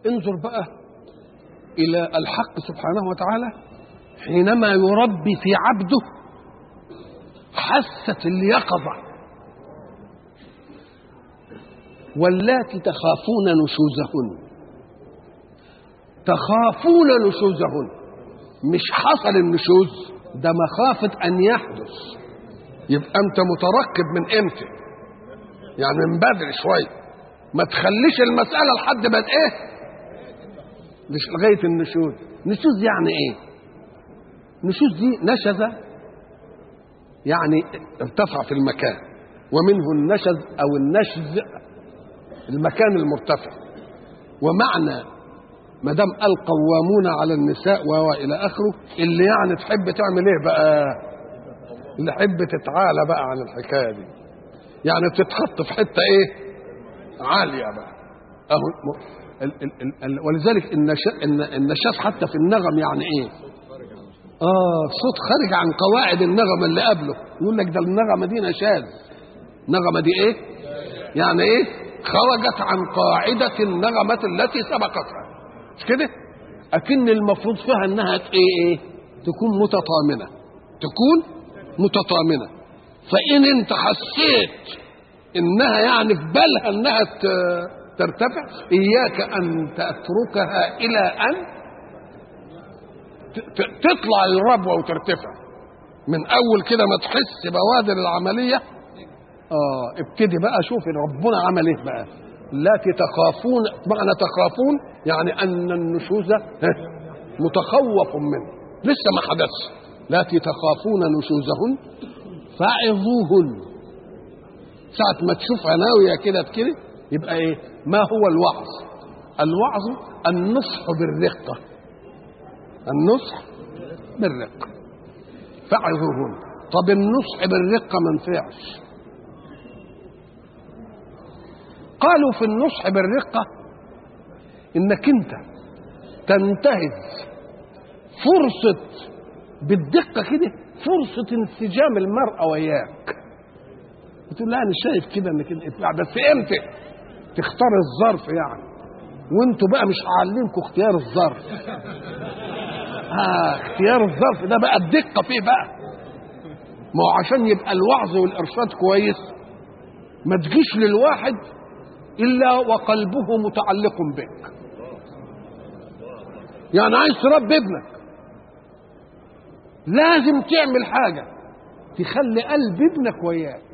انظر بقى إلى الحق سبحانه وتعالى حينما يربي في عبده حاسة اليقظة واللاتي تخافون نشوزهن تخافون نشوزهن مش حصل النشوز ده مخافة أن يحدث يبقى أنت مترقب من إمتى يعني من بدري شوية ما تخليش المسألة لحد ما إيه مش لغاية النشوز نشوز يعني إيه نشوز دي نشز يعني ارتفع في المكان ومنه النشز أو النشز المكان المرتفع ومعنى ما دام قال قوامون على النساء وهو الى اخره اللي يعني تحب تعمل ايه بقى؟ اللي تحب تتعالى بقى عن الحكايه دي. يعني تتحط في حته ايه؟ عاليه بقى. اهو ال ال ال ولذلك النشاز حتى في النغم يعني ايه؟ اه صوت خارج عن قواعد النغمه اللي قبله يقول لك ده النغمه دي نشاز. النغمه دي ايه؟ يعني ايه؟ خرجت عن قاعده النغمه التي سبقتها. مش كده اكن المفروض فيها انها ايه ايه تكون متطامنه تكون متطامنه فان انت حسيت انها يعني في بالها انها ترتفع اياك ان تتركها الى ان تطلع الربوه وترتفع من اول كده ما تحس بوادر العمليه اه ابتدي بقى شوف ربنا عمل ايه بقى التي تخافون معنى تخافون يعني ان النشوز متخوف منه لسه ما حدثش التي تخافون نشوزهن فعظوهن ساعة ما تشوفها ناوية كده كده يبقى ايه ما هو الوعظ الوعظ النصح بالرقة النصح بالرقة فعظوهن طب النصح بالرقة ما نفعش قالوا في النصح بالرقة انك انت تنتهز فرصة بالدقة كده فرصة انسجام المرأة وياك بتقول لا انا شايف كده انك بس امتى تختار الظرف يعني وانتوا بقى مش هعلمكم اختيار الظرف ها اختيار الظرف ده بقى الدقة فيه بقى ما هو عشان يبقى الوعظ والارشاد كويس ما تجيش للواحد الا وقلبه متعلق بك يعني عايز تربي ابنك لازم تعمل حاجه تخلي قلب ابنك وياك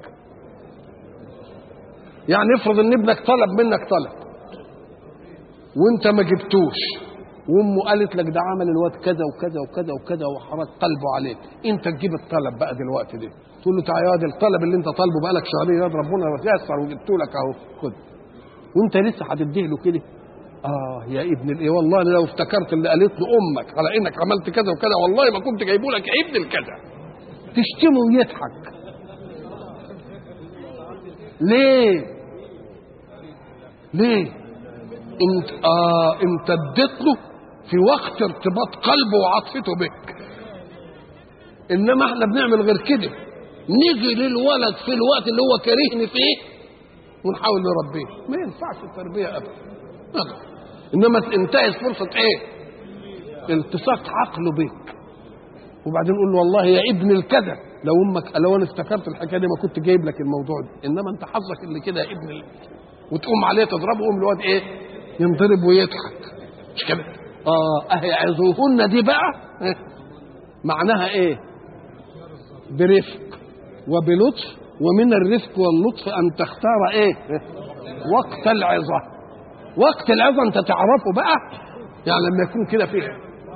يعني افرض ان ابنك طلب منك طلب وانت ما جبتوش وامه قالت لك ده عمل الواد كذا وكذا وكذا وكذا وحرك قلبه عليك انت تجيب الطلب بقى دلوقتي ده تقول له تعالى يا واد الطلب اللي انت طالبه بقالك شهرين يا ربنا يسر وجبته لك اهو خد وانت لسه هتديه له كده اه يا ابن الايه والله أنا لو افتكرت اللي قالت له امك على انك عملت كذا وكذا والله ما كنت جايبه لك يا ابن الكذا تشتمه ويضحك ليه ليه انت اه انت اديت له في وقت ارتباط قلبه وعاطفته بك انما احنا بنعمل غير كده نيجي للولد في الوقت اللي هو كارهني فيه ونحاول نربيه ما ينفعش التربيه ابدا ابدا انما تنتهز فرصه ايه التصاق عقله بك وبعدين نقول له والله يا ابن الكذا لو امك لو انا افتكرت الحكايه دي ما كنت جايب لك الموضوع ده انما انت حظك اللي كده يا ابن ال... وتقوم عليه تضربه يقوم الواد ايه ينضرب ويضحك مش كده اه اهي عظوهن دي بقى إيه؟ معناها ايه برفق وبلطف ومن الرفق واللطف ان تختار ايه وقت العظه وقت العظه انت تعرفه بقى يعني لما يكون كده فيه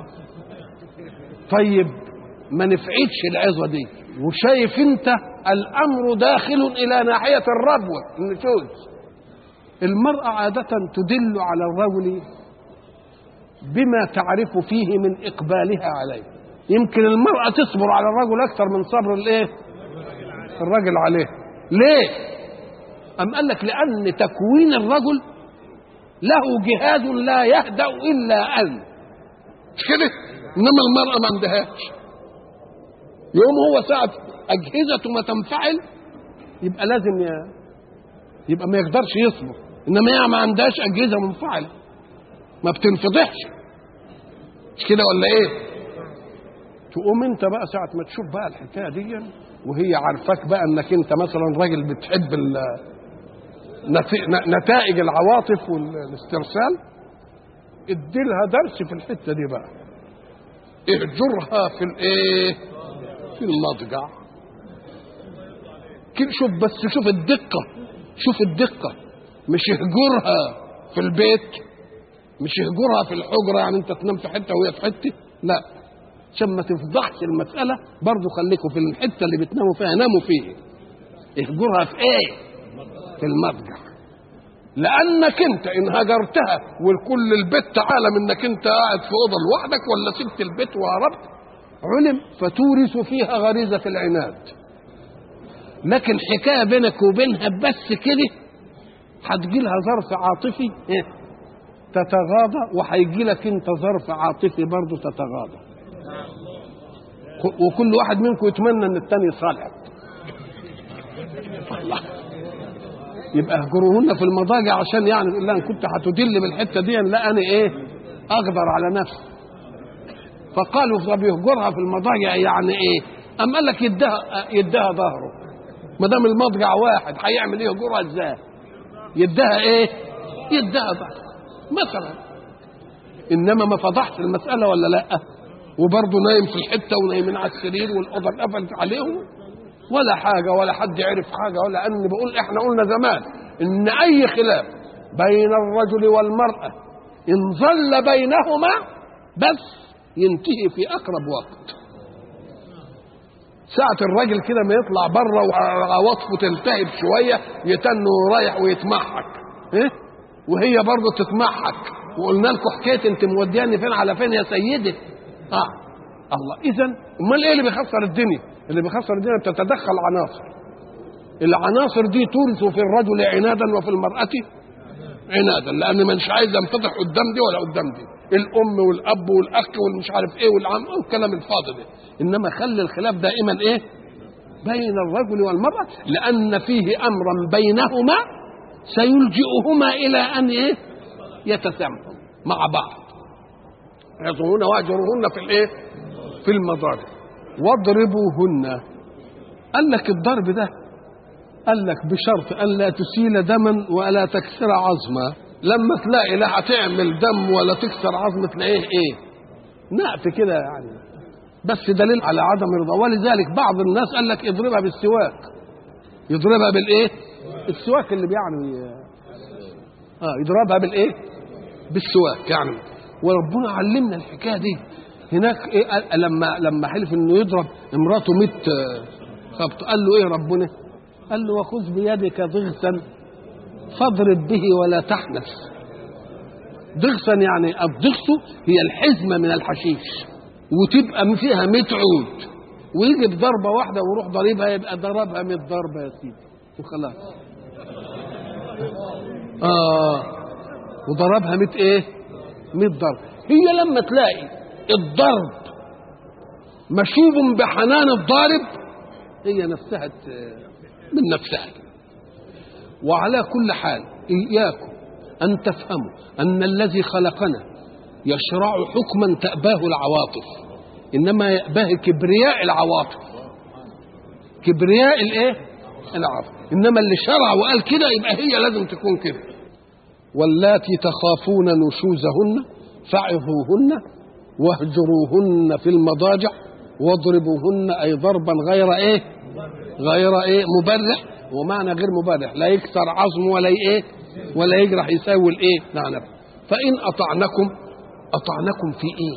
طيب ما نفعتش العظه دي وشايف انت الامر داخل الى ناحيه الربوه النشوز المراه عاده تدل على الرجل بما تعرف فيه من اقبالها عليه يمكن المراه تصبر على الرجل اكثر من صبر الايه الرجل عليه ليه ام قال لك لان تكوين الرجل له جهاز لا يهدا الا ان مش كده انما المراه ما عندهاش يوم هو ساعة أجهزته ما تنفعل يبقى لازم ي... يبقى ما يقدرش يصبر إنما هي ما عندهاش أجهزة منفعلة ما بتنفضحش مش كده ولا ايه تقوم انت بقى ساعة ما تشوف بقى الحكاية دي وهي عارفاك بقى انك انت مثلا راجل بتحب ال- نت- ن- نتائج العواطف والاسترسال اديلها درس في الحتة دي بقى اهجرها في الايه في المضجع كده شوف بس شوف الدقة شوف الدقة مش اهجرها في البيت مش اهجرها في الحجرة يعني انت تنام في حتة وهي في حتة لا عشان ما تفضحش المسألة برضو خليكم في الحتة اللي بتناموا فيها ناموا فيه اهجرها في ايه في المضجع لانك انت ان هجرتها والكل البيت عالم انك انت قاعد في اوضه لوحدك ولا سبت البيت وهربت علم فتورث فيها غريزه العناد لكن حكايه بينك وبينها بس كده هتجي لها ظرف عاطفي إيه؟ تتغاضى وهيجي لك انت ظرف عاطفي برضه تتغاضى وكل واحد منكم يتمنى ان الثاني يصالح الله يبقى اهجروهن في المضاجع عشان يعني يقول لها ان كنت هتدل بالحته دي لا انا ايه اقدر على نفسي فقالوا طب يهجرها في المضاجع يعني ايه ام قال لك يدها يدها ظهره ما دام المضجع واحد هيعمل ايه يهجرها ازاي يدها ايه يدها ظهره مثلا انما ما فضحش المساله ولا لا وبرضه نايم في الحته ونايمين على السرير والاوضه اتقفلت عليهم ولا حاجه ولا حد عرف حاجه ولا اني بقول احنا قلنا زمان ان اي خلاف بين الرجل والمراه ان ظل بينهما بس ينتهي في اقرب وقت ساعة الراجل كده ما يطلع بره وعواطفه تلتهب شوية يتن رايح ويتمحك إيه؟ وهي برضه تتمحك وقلنا لكم حكاية انت مودياني فين على فين يا سيدي اه الله اذا امال ايه اللي بيخسر الدنيا اللي بيخسر الدنيا بتتدخل عناصر العناصر دي تورث في الرجل عنادا وفي المرأة عنادا لان مش عايز ينفتح قدام دي ولا قدام دي الام والاب والاخ والمش عارف ايه والعم والكلام الفاضي ده انما خلي الخلاف دائما ايه بين الرجل والمرأة لأن فيه أمرا بينهما سيلجئهما إلى أن إيه يتسامحوا مع بعض يضربون واجرهن في الايه في المضارب واضربوهن قال لك الضرب ده قال لك بشرط ان لا تسيل دما ولا تكسر عظما لما تلاقي لا هتعمل دم ولا تكسر عظم تلاقيه ايه نقف كده يعني بس دليل على عدم الرضا ولذلك بعض الناس قال لك اضربها بالسواك يضربها بالايه السواك اللي بيعني اه يضربها بالايه بالسواك يعني وربنا علمنا الحكايه دي هناك إيه لما لما حلف انه يضرب امراته 100 خبط قال له ايه ربنا؟ قال له وخذ بيدك ضغثا فاضرب به ولا تحنث ضغثا يعني الضغث هي الحزمه من الحشيش وتبقى فيها 100 عود ويجي بضربه واحده ويروح ضاربها يبقى ضربها 100 ضربه يا سيدي وخلاص اه وضربها 100 ايه؟ 100 ضرب هي لما تلاقي الضرب مشوب بحنان الضارب هي نفسها من نفسها وعلى كل حال إياكم أن تفهموا أن الذي خلقنا يشرع حكما تأباه العواطف إنما يأباه كبرياء العواطف كبرياء الإيه؟ العواطف إنما اللي شرع وقال كده يبقى هي لازم تكون كده واللاتي تخافون نشوزهن فعظوهن واهجروهن في المضاجع واضربوهن اي ضربا غير ايه غير ايه مبرح ومعنى غير مبرح لا يكسر عظم ولا ايه ولا يجرح يساوي الايه نعم فان اطعنكم اطعنكم في ايه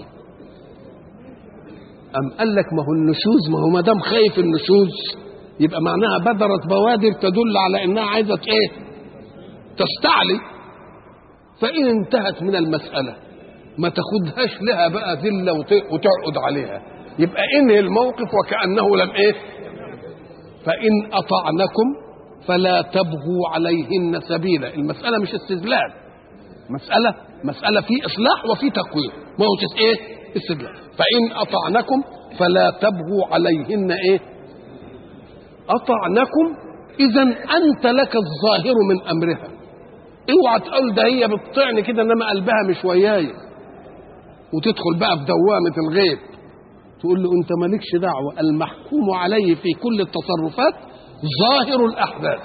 ام قال لك ما هو النشوز ما هو ما دام خايف النشوز يبقى معناها بدرت بوادر تدل على انها عايزه ايه تستعلي فان انتهت من المساله ما تاخدهاش لها بقى ذله وتقعد عليها يبقى انهي الموقف وكانه لم ايه فان اطعنكم فلا تبغوا عليهن سبيلا المساله مش استدلال مساله مساله في اصلاح وفي تقويم ما هو ايه استدلال فان اطعنكم فلا تبغوا عليهن ايه اطعنكم اذا انت لك الظاهر من امرها اوعى تقول ده هي بتطعني كده انما قلبها مش وياي وتدخل بقى في دوامه الغيب تقول له انت مالكش دعوه المحكوم عليه في كل التصرفات ظاهر الاحداث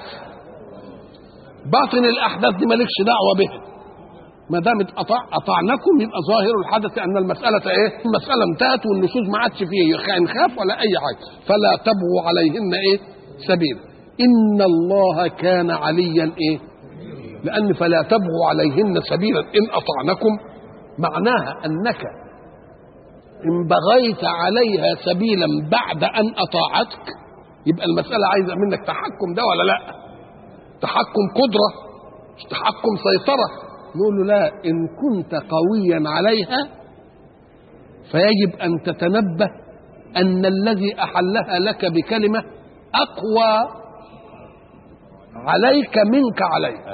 باطن الاحداث دي مالكش دعوه بها ما دام أطع اطعناكم يبقى ظاهر الحدث ان المساله ايه؟ المساله انتهت والنشوز ما عادش فيه انخاف ولا اي حاجه فلا تبغوا عليهن ايه؟ سبيلا ان الله كان عليا ايه؟ لان فلا تبغوا عليهن سبيلا ان اطعنكم معناها انك ان بغيت عليها سبيلا بعد ان اطاعتك يبقى المساله عايزه منك تحكم ده ولا لا؟ تحكم قدره مش تحكم سيطره نقول له لا إن كنت قويا عليها فيجب أن تتنبه أن الذي أحلها لك بكلمة أقوى عليك منك عليها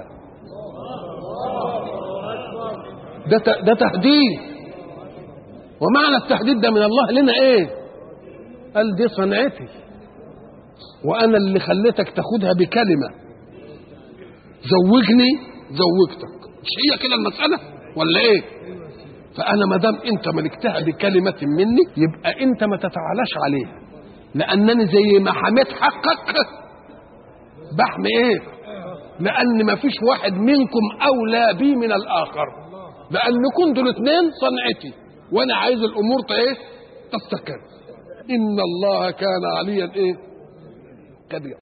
ده ده تهديد ومعنى التهديد ده من الله لنا ايه قال دي صنعتي وانا اللي خليتك تاخدها بكلمه زوجني زوجتك مش هي كده المسألة ولا إيه؟ فأنا ما دام أنت ملكتها بكلمة مني يبقى أنت ما تتعالاش عليها لأنني زي ما حميت حقك بحمي إيه؟ لأن ما فيش واحد منكم أولى بي من الآخر لأن كنتوا الاثنين صنعتي وأنا عايز الأمور إيه؟ تستقر إن الله كان عليا إيه؟ كبير